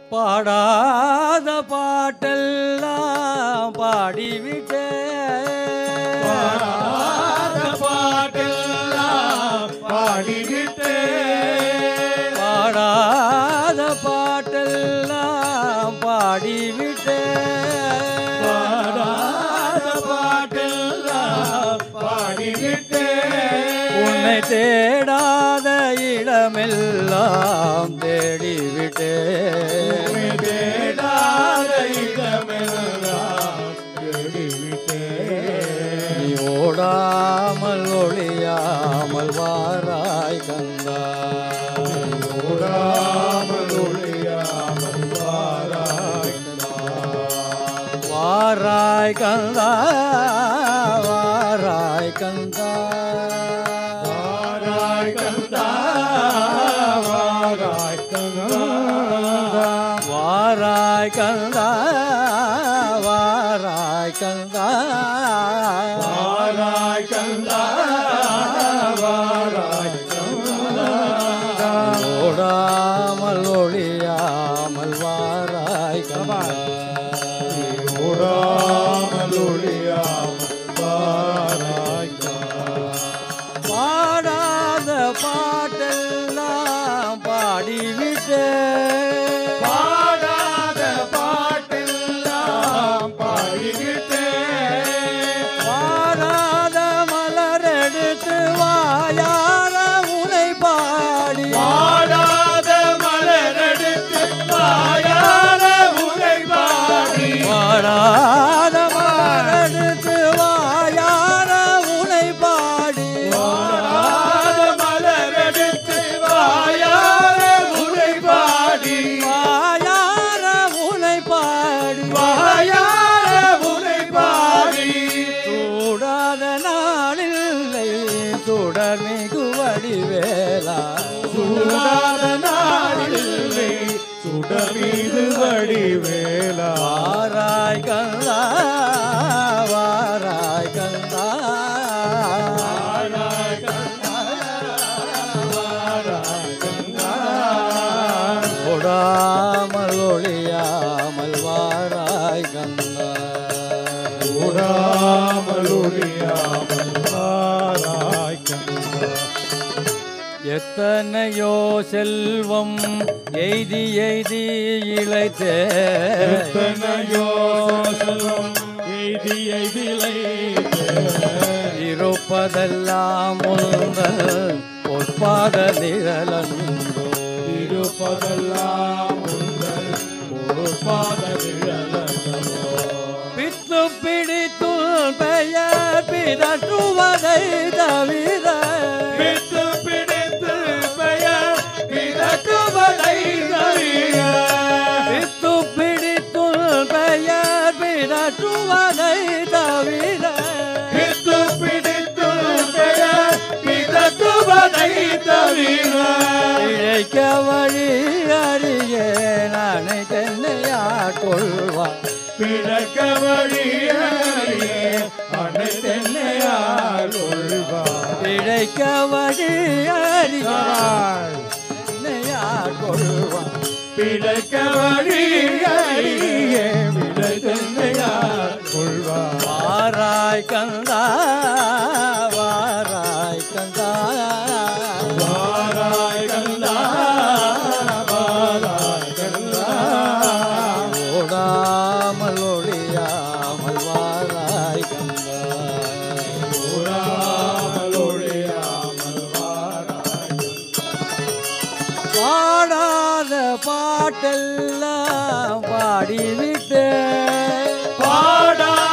பாடாத பாட்டெல்லாம் பாடிவிட்டேன் பாடாத பாட்டெல்லாம் பாடிவிட்டே பாடாத பாட்டெல்லாம் பாடிவிட்டேன் பாடாத பாட்டெல்லாம் பாடிவிட்டே உன்னை தேடாத இடமெல்லாம் தேடிவிட்டேன் உன்னை தேடாத இடமெல்லாம் தேடிவிட்டே நீ ஓடாமல் ஒளியாமல் வாராய் கந்தா ஓடாமல் ஒளியாமல் வாராய் வாராய் கந்தா வாராய் கந்தா வாராய் கந்தா வாராய் கந்தா வாராய் கந்தா வாராய் கந்தா வாராய் கந்தா வாராய் கந்தா ஓடாமல் ஒளியாமல் வாராய் கந்தா ஓடாமல் ஒளியாமல் வாராய் கந்தா பாடாத பாட்டெல்லாம் பாடிவிட்டேன் பாடாத பாட்டெல்லாம் பாடிவிட்டே வாராத மலரெடுத்து வாயார உனை பாடி பாடாத மலரெடுத்து வாயார உரை பாடி வாராத மலரெடுத்து வாயார உனை பாடி பாடாத மலரெடுத்து வாயார உரை பாடி வாயார உனை பாடி வாயார உரை பாடி சூடாத நாளில்லை சுடர் மிகு வடிவேலா சூடாத நாளில்லை சுடமீது வடிவேலா வாராய் கந்தா வாராய் கந்தா வாராய் கந்தா, வாராய் கந்தா. ஓடாமல் ஒளியாமல் வாராய் கந்தா ஓடாமல் ஒழியாமல் வாராய் கந்தா. எத்தனையோ செல்வம் எய்தி எய்தி இழைத்தே எத்தனையோ செல்வம் எய்தி எய்திலை இருப்பதெல்லாம் உந்தல் பொற்பாத நிழலன்றோ இருப்பதெல்லாம் உங்கள் பொறுப்பாத நிழலல்லவோ. பித்து பிடித்து பெயர் பிதற்றுவதை தவிர பித்து பிடித்து பெயர் பிதற்றுவதை தவிர பித்து பிடித்து பெயர் பிதற்றுவதை தவிர பித்து பிடித்து பெயர் பிதற்றுவதை தவிர இழைக்க வழி அறிய நானை தென்னையா கொள்வார் பிறக்க வழியே அனைத்தென்னையார் கொள்வார் பிழைக்க வழி அறிய தென்னையா கொள்வார் பிறக்க வழியே விடைத்தென்னையார் கொள்வார் வாராய் கந்தா வாராய் கந்தா வாராய் கந்தா வாராய் கந்தா ஓடாமல் ஒளியாமல் வாராய் கந்தா ஓடாமல் ஒழியாமல் வாராய் பாடாத பாட்டெல்லாம் பாடிவிட்டேன் பாடா